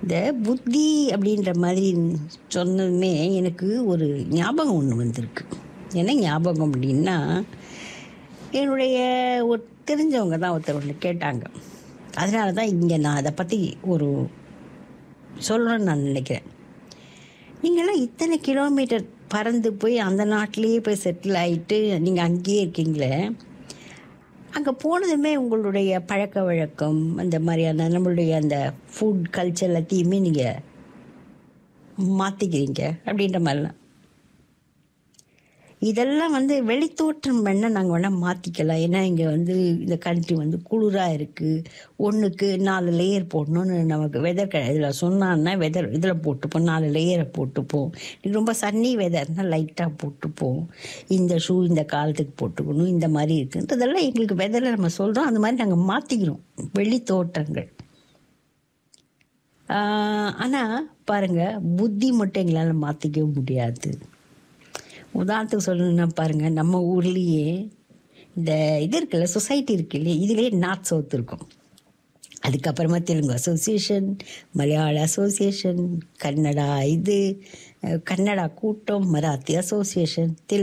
இந்த புத்தி அப்படின்ற மாதிரி சொன்னதுமே எனக்கு ஒரு ஞாபகம் ஒன்று வந்திருக்கு என்ன ஞாபகம் அப்படின்னா என்னுடைய ஒரு தெரிஞ்சவங்க தான் ஒருத்தர் ஒன்று கேட்டாங்க அதனால தான் இங்கே நான் அதை பற்றி ஒரு சொல்லணும்னு நான் நினைக்கிறேன் நீங்களாம் இத்தனை கிலோமீட்டர் பறந்து போய் அந்த நாட்டிலேயே போய் செட்டில் ஆகிட்டு நீங்கள் அங்கேயே இருக்கீங்களே அங்கே போனதுமே உங்களுடைய பழக்க வழக்கம் அந்த மாதிரியான நம்மளுடைய அந்த ஃபுட் கல்ச்சர் எல்லாத்தையுமே நீங்கள் மாற்றிக்கிறீங்க அப்படின்ற மாதிரிலாம் இதெல்லாம் வந்து வெளித்தோற்றம் வேணால் நாங்கள் வேணால் மாற்றிக்கலாம் ஏன்னா இங்கே வந்து இந்த கண்ட்ரி வந்து குளிராக இருக்குது ஒன்றுக்கு நாலு லேயர் போடணும்னு நமக்கு வெதர் க இதில் சொன்னான்னா வெதர் இதில் போட்டுப்போம் நாலு லேயரை போட்டுப்போம் இது ரொம்ப சன்னி வெதர்னால் லைட்டாக போட்டுப்போம் இந்த ஷூ இந்த காலத்துக்கு போட்டுக்கணும் இந்த மாதிரி இருக்குன்றதெல்லாம் எங்களுக்கு வெதரில் நம்ம சொல்கிறோம் அந்த மாதிரி நாங்கள் மாற்றிக்கிறோம் வெளித்தோற்றங்கள் ஆனால் பாருங்கள் புத்தி மட்டும் எங்களால் மாற்றிக்கவே முடியாது உதாரணத்துக்கு சொல்லணும்னா பாருங்கள் நம்ம ஊர்லேயே இந்த இது இருக்குல்ல சொசைட்டி இருக்கு இல்லையா இதுலேயே நார்த் சவுத் இருக்கும் அதுக்கப்புறமா தெலுங்கு அசோசியேஷன் மலையாள அசோசியேஷன் கன்னடா இது அஹ், கன்னடா கூட்டம் மராத்தி அசோசியேஷன் தெலுங்கு